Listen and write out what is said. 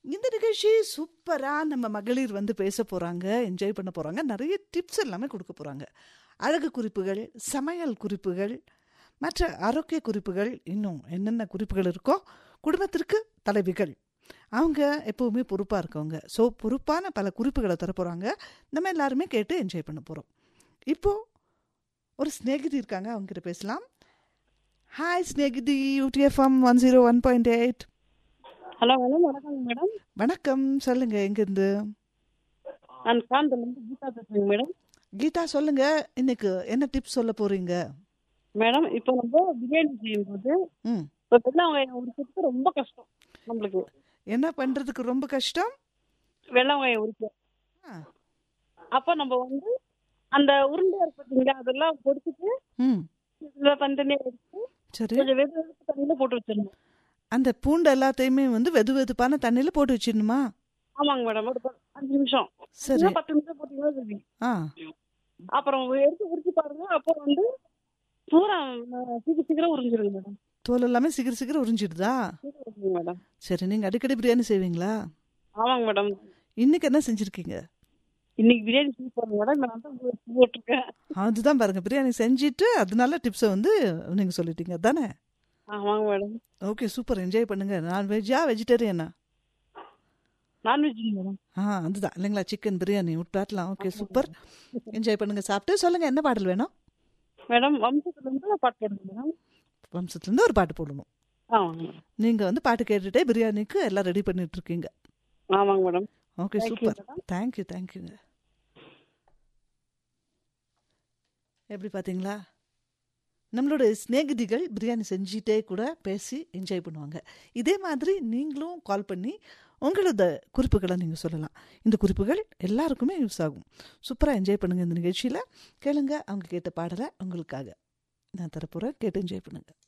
இந்த நிகழ்ச்சி சூப்பராக நம்ம மகளிர் வந்து பேச போகிறாங்க என்ஜாய் பண்ண போகிறாங்க நிறைய டிப்ஸ் எல்லாமே கொடுக்க போகிறாங்க அழகு குறிப்புகள் சமையல் குறிப்புகள் மற்ற ஆரோக்கிய குறிப்புகள் இன்னும் என்னென்ன குறிப்புகள் இருக்கோ குடும்பத்திற்கு தலைவிகள் அவங்க எப்போவுமே பொறுப்பாக இருக்கவங்க ஸோ பொறுப்பான பல குறிப்புகளை தர போகிறாங்க நம்ம எல்லாருமே கேட்டு என்ஜாய் பண்ண போகிறோம் இப்போது ஒரு ஸ்நேகிதி இருக்காங்க அவங்ககிட்ட பேசலாம் hi Snehithi UDFM one zero one point eight hello madam வணக்கங்க மேடம் வணக்கம் சொல்லுங்க எங்கேருந்து நான் காந்தலேருந்து கீதா பேசுறேங்க மேடம் கீதா சொல்லுங்க இன்னைக்கு என்ன டிப்ஸ் சொல்ல போறீங்க மேடம் இப்போ நம்ம பிரியாணி செய்யும்போது ம் இப்போ வெள்ளை வெங்காயம் உரிக்கிறதுக்கு ரொம்ப கஷ்டம் நம்மளுக்கு என்ன பண்றதுக்கு ரொம்ப கஷ்டம் வெள்ளை வெங்காயம் உரிக்க ஆ, அப்போ நம்ம வந்து அந்த உருண்டை இருக்கு பார்த்தீங்களா அதெல்லாம் பொடிச்சிட்டு ம் இதில் தனித்தனியாக எடுத்து சரி கொஞ்சம் வெது வெதுப்பு தண்ணியில் போட்டு வச்சிடணும் அந்த பூண்டு எல்லாத்தையுமே வந்து வெது வெதுப்பான தண்ணியில போட்டு வச்சிடணுமா ஆமாங்க மேடம் ஒரு பத்து- அஞ்சு நிமிஷம் சரி இல்ல பத்து நிமிஷம் போட்டீங்கன்னா சரி ஆ அப்புறம் எடுத்து உரிச்சு பாருங்க அப்போ வந்து பூரா அஹ், சீக்கிரம் சீக்கிரம் உறிஞ்சிருங்க மேடம் தோல் எல்லாமே சீக்கிரம் சீக்கிரம் உறிஞ்சிடுதா சீக்கிரம் உறிஞ்சிருங்க மேடம் சரி நீங்க அடிக்கடி பிரியாணி செய்வீங்களா ஆமாங்க மேடம் இன்னைக்கு என்ன செஞ்சிருக்கீங்க இன்னைக்கு பிரியாணி செய்ய போறேங்க மேடம் நான் தான் உப்பு போட்டிருக்கேன் அதுதான் பாருங்க பிரியாணி செஞ்சுட்டு அதனால டிப்ஸை வந்து நீங்க சொல்லிட்டீங்க தானே ஆமாங்க மேடம் ஓகே சூப்பர் என்ஜாய் பண்ணுங்க நான் வெஜ்ஜா வெஜிடேரியனா நான்வெஜ் மேடம் ஆ அதுதான் இல்லைங்களா சிக்கன் பிரியாணி விட்டாட்லாம் ஓகே சூப்பர் என்ஜாய் பண்ணுங்க சாப்பிட்டு சொல்லுங்க என்ன பாடல் வேணும் மேடம் வம்சத்துல இருந்து பாட்டு போடுங்க மேடம் வம்சத்துலேருந்து ஒரு பாட்டு போடணும் ஆமாங்க மேடம் நீங்க வந்து பாட்டு கேட்டுட்டே பிரியாணிக்கு எல்லாம் ரெடி பண்ணிட்டு இருக்கீங்க ஆமாங்க madam okay Thank you, super madam. Thank you தேங்க்யூங்க எப்படி பார்த்தீங்களா நம்மளோட சிநேகிதிகள் பிரியாணி செஞ்சிட்டே கூட பேசி என்ஜாய் பண்ணுவாங்க இதே மாதிரி நீங்களும் கால் பண்ணி உங்களோட குறிப்புகளை நீங்கள் சொல்லலாம் இந்த குறிப்புகள் எல்லாருக்குமே யூஸ் ஆகும் சூப்பராக என்ஜாய் பண்ணுங்கள் இந்த நிகழ்ச்சியில் கேளுங்க அவங்க கேட்ட பாடலை உங்களுக்காக நான் தரப்போகிறேன் கேட்டு என்ஜாய் பண்ணுங்கள்